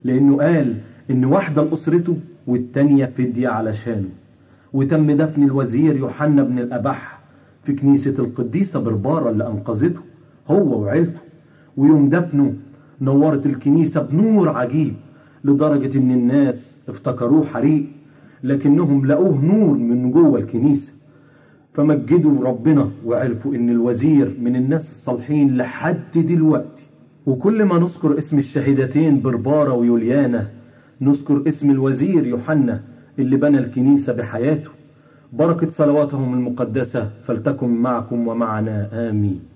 لأنه قال إن واحدة لأسرته والتانية فدية علشانه وتم دفن الوزير يوحنا بن الأبح في كنيسة القديسة بربارة اللي أنقذته هو وعيلته ويوم دفنه نورت الكنيسة بنور عجيب لدرجة إن الناس افتكروه حريق لكنهم لقوه نور من جوه الكنيسة فمجدوا ربنا وعرفوا إن الوزير من الناس الصالحين لحد دلوقتي وكل ما نذكر اسم الشهيدتين بربارة ويوليانا نذكر اسم الوزير يوحنا اللي بنى الكنيسة بحياته بركة صلواتهم المقدسة فلتكن معكم ومعنا آمين